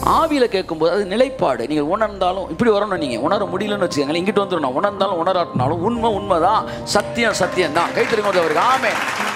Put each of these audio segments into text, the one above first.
ஆவியில் கேட்கும்போது அது நிலைப்பாடு நீங்கள் உணர்ந்தாலும் இப்படி வரணும் நீங்கள் உணர முடியலன்னு வச்சுக்கோங்களேன் இங்கிட்டு வந்துடணும் உணர்ந்தாலும் உணராட்டினாலும் உண்மை உண்மைதான் சத்தியம் சத்தியம் தான் கை தெரியும் அவருக்கு ஆமே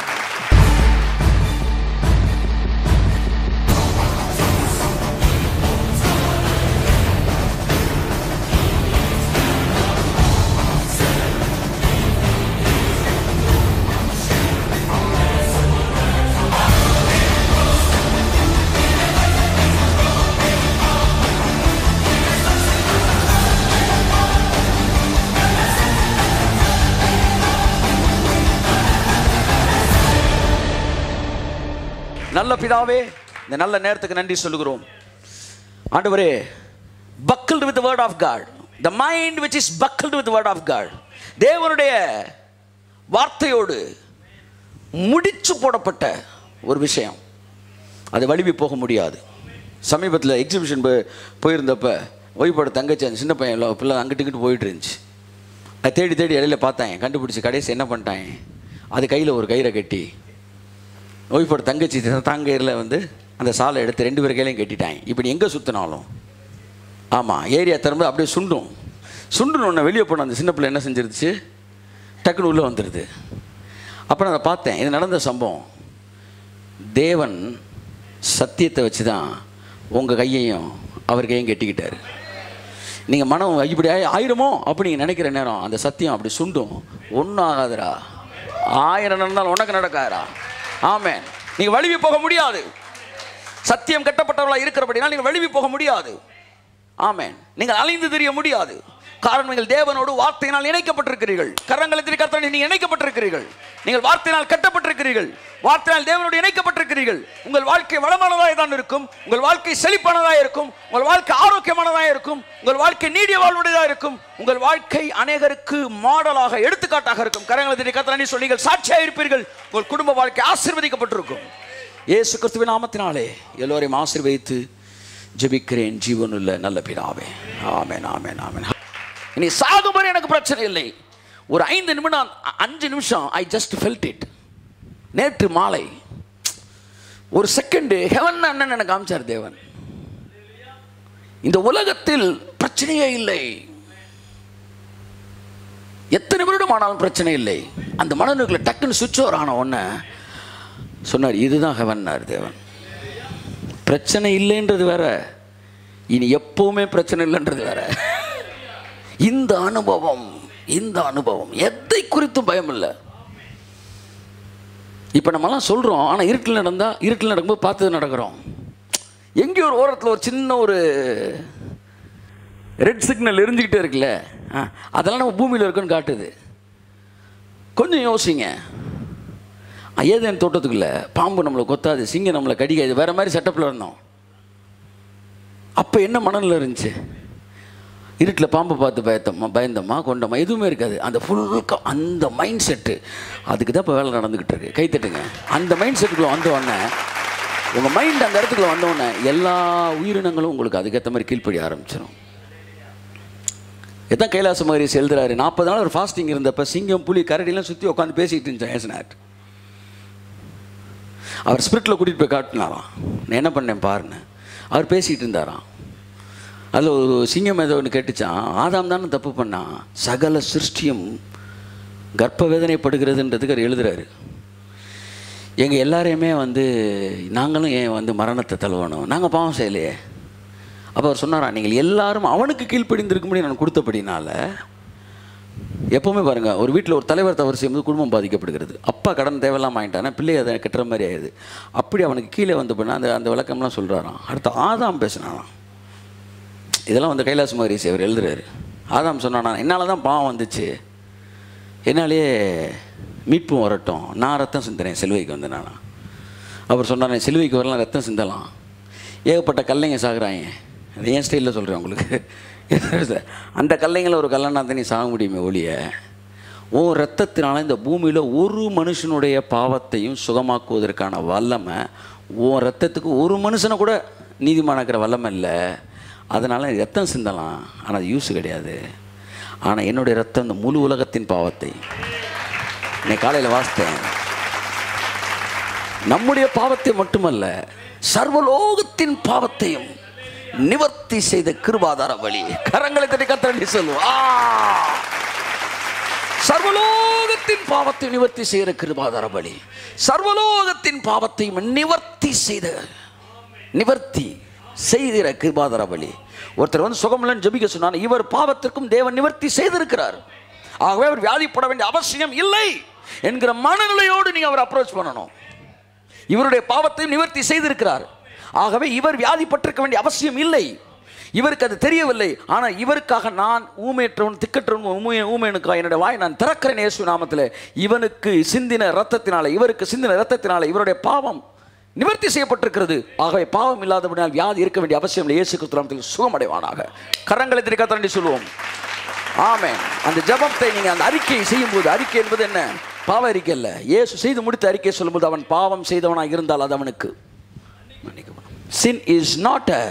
நல்ல பிதாவே இந்த நல்ல நேரத்துக்கு நன்றி சொல்லுகிறோம் ஆண்டவரே buckled with word of God the mind which is buckled with word of God தேவனுடைய வார்த்தையோடு முடிச்சு போடப்பட்ட ஒரு விஷயம் அது வலிவி போக முடியாது சமீபத்தில் எக்ஸிபிஷன் போய் போயிருந்தப்ப ஒய்போட தங்கச்சி அந்த சின்ன பையன் எல்லாம் பிள்ளை அங்கிட்டு இங்கிட்டு போயிட்டு இருந்துச்சு அதை தேடி தேடி இடையில பார்த்தேன் கண்டுபிடிச்சி கடைசி என்ன பண்ணிட்டாங்க அது கையில் ஒரு கயிறை கட்டி ஒய்ஃபோட தங்கச்சி தாங்கயிறில் வந்து அந்த சாலை எடுத்து ரெண்டு பேர் கையிலையும் கட்டிட்டாங்க இப்படி எங்கே சுற்றினாலும் ஆமாம் ஏரியா திரும்ப அப்படியே சுண்டும் சுண்டுன உடனே வெளியே போன அந்த சின்ன பிள்ளை என்ன செஞ்சிருச்சு டக்குன்னு உள்ளே வந்துடுது அப்புறம் அதை பார்த்தேன் இது நடந்த சம்பவம் தேவன் சத்தியத்தை வச்சு தான் உங்கள் கையையும் அவர் கையும் கட்டிக்கிட்டாரு நீங்கள் மனம் இப்படி ஆயி- ஆயிரமோ அப்படி நீங்கள் நினைக்கிற நேரம் அந்த சத்தியம் அப்படி சுண்டும் ஒன்றும் ஆகாதுடா ஆயிரம் நடந்தாலும் உனக்கு நடக்காதா ஆமென் நீங்கள் வழுவி போக முடியாது சத்தியம் கட்டப்பட்டவர்களாக இருக்கிறபடினால் நீங்கள் வழுவி போக முடியாது ஆமென் நீங்கள் அலைந்து தெரிய முடியாது காரணம் நீங்கள் தேவனோடு வார்த்தையினால் இணைக்கப்பட்டிருக்கிறீர்கள் கரங்களை கர்த்தனை நீங்கள் இணைக்கப்பட்டிருக்கிறீர்கள் நீங்கள் வார்த்தையினால் கட்டப்பட்டிருக்கிறீர்கள் வார்த்தையினால் தேவனோடு இணைக்கப்பட்டிருக்கிறீர்கள் உங்கள் வாழ்க்கை வளமானதாக தான் இருக்கும் உங்கள் வாழ்க்கை செழிப்பானதாக இருக்கும் உங்கள் வாழ்க்கை ஆரோக்கியமானதாக இருக்கும் உங்கள் வாழ்க்கை நீடிய வாழ்வுடையதாக இருக்கும் உங்கள் வாழ்க்கை அநேகருக்கு மாடலாக எடுத்துக்காட்டாக இருக்கும் கரங்களை திரி கர்த்தனை சொல்லி நீங்கள் சாட்சியாக இருப்பீர்கள் உங்கள் குடும்ப வாழ்க்கை ஆசீர்வதிக்கப்பட்டிருக்கும் இயேசு கிறிஸ்துவின் நாமத்தினாலே எல்லோரையும் ஆசீர்வதித்து ஜெபிக்கிறேன் ஜீவனுள்ள நல்ல பிதாவே ஆமென் ஆமென் ஆமென் இனி சாகும் வரை எனக்கு பிரச்சனை இல்லை ஒரு ஐந்து நிமிடம் அ- அஞ்சு நிமிஷம் ஐ ஜஸ்ட் ஃபெல்ட் இட் நேற்று மாலை ஒரு செகண்டு ஹெவன் அண்ணன் எனக்கு காமிச்சார் தேவன் இந்த உலகத்தில் பிரச்சனையே இல்லை எத்தனை வருடம் ஆனாலும் பிரச்சனை இல்லை அந்த மனநிலை டக்குன்னு சுவிட்ச் ஓவர் ஆன உடனே சொன்னார் இதுதான் ஹெவன்னார் தேவன் பிரச்சனை இல்லைன்றது வேற இனி எப்பவுமே பிரச்சனை இல்லைன்றது வேற இந்த அனுபவம் இந்த அனுபவம் எதை குறித்தும் பயம் இல்லை இப்போ நம்மலாம் சொல்கிறோம் ஆனால் இருட்டில் நடந்தால் இருட்டில் நடக்கும்போது பார்த்து நடக்கிறோம் எங்கேயோ ஒரு ஓரத்தில் ஒரு சின்ன ஒரு ரெட் சிக்னல் எரிஞ்சுக்கிட்டே இருக்குல்ல ஆ, அதெல்லாம் நம்ம பூமியில் இருக்குன்னு காட்டுது கொஞ்சம் யோசிங்க ஏதேன் தோட்டத்துக்குள்ள பாம்பு நம்மளை கொத்தாது சிங்கம் நம்மளை கடிக்காது வேற மாதிரி செட்டப்பில் இருந்தோம் அப்போ என்ன மனநிலை இருந்துச்சு இருட்டில் பாம்பை பார்த்து பயத்தோமா பயந்தோமா கொண்டோமா எதுவுமே இருக்காது அந்த ஃபுல் அந்த மைண்ட் செட்டு அதுக்கு தான் இப்போ வேலை நடந்துக்கிட்டு இருக்கு கை தட்டுங்க அந்த மைண்ட் செட்டுக்குள்ளே வந்த உடனே உங்கள் மைண்ட் அந்த இடத்துக்குள்ள வந்த உடனே எல்லா உயிரினங்களும் உங்களுக்கு அதுக்கேற்ற மாதிரி கீழ்ப்படி ஆரம்பிச்சிடும் எதான் கைலாச மாதிரி எழுதுறாரு நாற்பது நாள் ஒரு ஃபாஸ்டிங் இருந்தப்ப சிங்கம் புலி கரடிலாம் சுற்றி உட்காந்து பேசிக்கிட்டு இருந்துச்சேன் ஏசனாட் அவர் ஸ்பிரிட்டில் கூட்டிகிட்டு போய் காட்டினாராம் நான் என்ன பண்ணேன் பாருன்னு அவர் பேசிக்கிட்டு இருந்தாராம் அதில் ஒரு சிங்கம் ஏதோ ஒன்று கேட்டுச்சான் ஆதாம் தானே தப்பு பண்ணான் சகல சிருஷ்டியும் கர்ப்ப வேதனைப்படுகிறதுன்றதுக்கு அவர் எழுதுறாரு எங்கள் எல்லாரையுமே வந்து நாங்களும் ஏன் வந்து மரணத்தை தழுவணும் நாங்கள் பாவம் செய்யலையே அப்போ அவர் சொன்னாராம் நீங்கள் எல்லாரும் அவனுக்கு கீழ்ப்படிந்திருக்கும்படி நான் கொடுத்தபடினால எப்போவுமே பாருங்கள் ஒரு வீட்டில் ஒரு தலைவர் தவறு செய்யும்போது குடும்பம் பாதிக்கப்படுகிறது அப்பா கடன் தேவையில்லாம வாங்கிட்டானா பிள்ளை அதை கட்டுற மாதிரி ஆயிடுது அப்படி அவனுக்கு கீழே வந்து பண்ண அந்த அந்த விளக்கம்லாம் சொல்கிறாராம் அடுத்து ஆதாம் பேசினாராம் இதெல்லாம் வந்து கைலாச மகரிஷி அவர் எழுதுறாரு ஆதாம் சொன்னானா என்னால் தான் பாவம் வந்துச்சு என்னாலேயே மீட்பும் வரட்டும் நான் ரத்தம் சிந்துறேன் செல்வைக்கு வந்து நானா அவர் சொன்னாரே செல்வைக்கு வரலாம் ரத்தம் சிந்தலாம் ஏகப்பட்ட கல்லைங்க சாகுறாங்க அது ஏன் ஸ்டைலில் சொல்கிறேன் உங்களுக்கு அந்த கல்லைங்கள ஒரு கல்லணாத்த நீ சாக முடியுமே ஒழிய உன் ரத்தத்தினால இந்த பூமியில் ஒரு மனுஷனுடைய பாவத்தையும் சுகமாக்குவதற்கான வல்லமை உன் ரத்தத்துக்கு ஒரு மனுஷனை கூட நீதிமானாக்கிற வல்லமை இல்லை அதனால் ரத்தம் சிந்தலாம் ஆனால் அது யூஸ் கிடையாது ஆனால் என்னுடைய ரத்தம் இந்த முழு உலகத்தின் பாவத்தை இன்னைக்கு காலையில் வாசித்தேன் நம்முடைய பாவத்தை மட்டுமல்ல சர்வலோகத்தின் பாவத்தையும் நிவர்த்தி செய்த கிருபாதார வழி கரங்களை தட்டி கத்தரண்டி சொல்லுவா சர்வலோகத்தின் பாவத்தை நிவர்த்தி செய்கிற கிருபாதார வழி சர்வலோகத்தின் பாவத்தையும் நிவர்த்தி செய்த நிவர்த்தி செய்கிற கிருபாதார வழி ஒருத்தர் வந்து சுகமில்லன்னு ஜெபிக்க சொன்னார் இவர் பாவத்திற்கும் தேவன் நிவர்த்தி செய்திருக்கிறார் ஆகவே அவர் வியாதிப்பட வேண்டிய அவசியம் இல்லை என்கிற மனநிலையோடு நீங்க அவர் அப்ரோச் பண்ணணும் இவருடைய பாவத்தையும் நிவர்த்தி செய்திருக்கிறார் ஆகவே இவர் வியாதிப்பட்டிருக்க வேண்டிய அவசியம் இல்லை இவருக்கு அது தெரியவில்லை ஆனால் இவருக்காக நான் ஊமையற்றவன் திக்கற்றவன் ஊமை ஊமையனுக்காக என்னுடைய வாய் நான் திறக்கிறேன் இயேசு நாமத்தில் இவனுக்கு சிந்தின ரத்தத்தினால இவருக்கு சிந்தின ரத்தத்தினால இவருடைய பாவம் நிவர்த்தி செய்யப்பட்டிருக்கிறது ஆகவே பாவம் இல்லாதபடியால் வியாதி இருக்க வேண்டிய அவசியம் இல்லை இயேசு கிறிஸ்து நாமத்தில் சுகமடைவானாக கரங்களை திரிக்க தண்டி சொல்லுவோம் ஆமென் அந்த ஜெபத்தை நீங்க அந்த அறிக்கையை செய்யும்போது அறிக்கை என்பது என்ன பாவ அறிக்கை அல்ல இயேசு செய்து முடித்த அறிக்கை சொல்லும்போது அவன் பாவம் செய்தவனாக இருந்தால் அது அவனுக்கு மன்னிக்கப்படும் sin is not a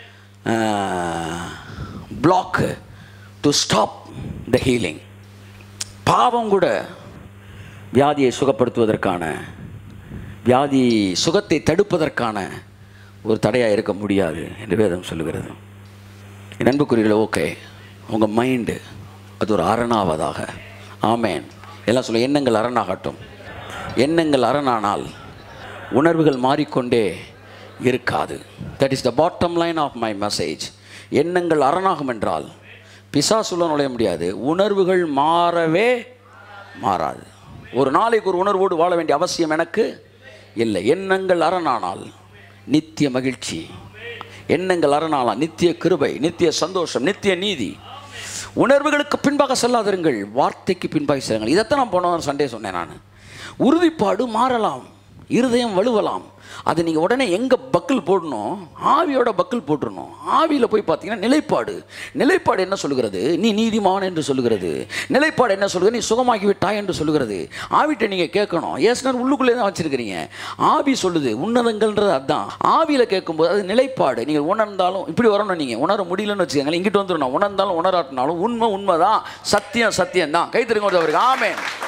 block to stop the healing பாவம் கூட வியாதியை சுகப்படுத்துவதற்கான வியாதி சுகத்தை தடுப்பதற்கான ஒரு தடையாக இருக்க முடியாது என்று வேதம் சொல்லுகிறது என் அன்புக்குரியல ஓகே உங்கள் மைண்டு அது ஒரு அரணாவதாக ஆமேன் எல்லாம் சொல்ல எண்ணங்கள் அரணாகட்டும் எண்ணங்கள் அரணானால் உணர்வுகள் மாறிக்கொண்டே இருக்காது that is the bottom line of my message எண்ணங்கள் அரணாகும் என்றால் பிசாசுள்ள நுழைய முடியாது உணர்வுகள் மாறவே மாறாது ஒரு நாளைக்கு ஒரு உணர்வோடு வாழ வேண்டிய அவசியம் எனக்கு இல்லை எண்ணங்கள் அரணானால் நித்திய மகிழ்ச்சி எண்ணங்கள் அரணானால் நித்திய கிருபை நித்திய சந்தோஷம் நித்திய நீதி உணர்வுகளுக்கு பின்பாக செல்லாதிருங்கள் வார்த்தைக்கு பின்பாக செல்லுங்கள் இதைத்தான் நான் போன சண்டே சொன்னேன் நான் உறுதிப்பாடு மாறலாம் இருதயம் வலுவலாம் அது நீங்கள் உடனே எங்கே பக்கிள் போடணும் ஆவியோட பக்கிள் போட்டுடணும் ஆவியில் போய் பார்த்தீங்கன்னா நிலைப்பாடு நிலைப்பாடு என்ன சொல்லுகிறது நீ நீதிமான் என்று சொல்லுகிறது நிலைப்பாடு என்ன சொல்லுகிறது நீ சுகமாகி விட்டாய் என்று சொல்லுகிறது ஆவிட்ட நீங்கள் கேட்கணும் ஏசுனர் உள்ளுக்குள்ளே தான் வச்சிருக்கிறீங்க ஆவி சொல்லுது உன்னதங்கள்ன்றது அதுதான் ஆவியில் கேட்கும்போது அது நிலைப்பாடு நீங்கள் உணர்ந்தாலும் இப்படி வரணும் நீங்கள் உணர முடியலன்னு வச்சுக்கோங்களேன் இங்கிட்டு வந்துடணும் உணர்ந்தாலும் உணராட்டினாலும் உண்மை உண்மை தான் சத்தியம் சத்தியம் தான் கை திருங்க அவருக்கு ஆமேன்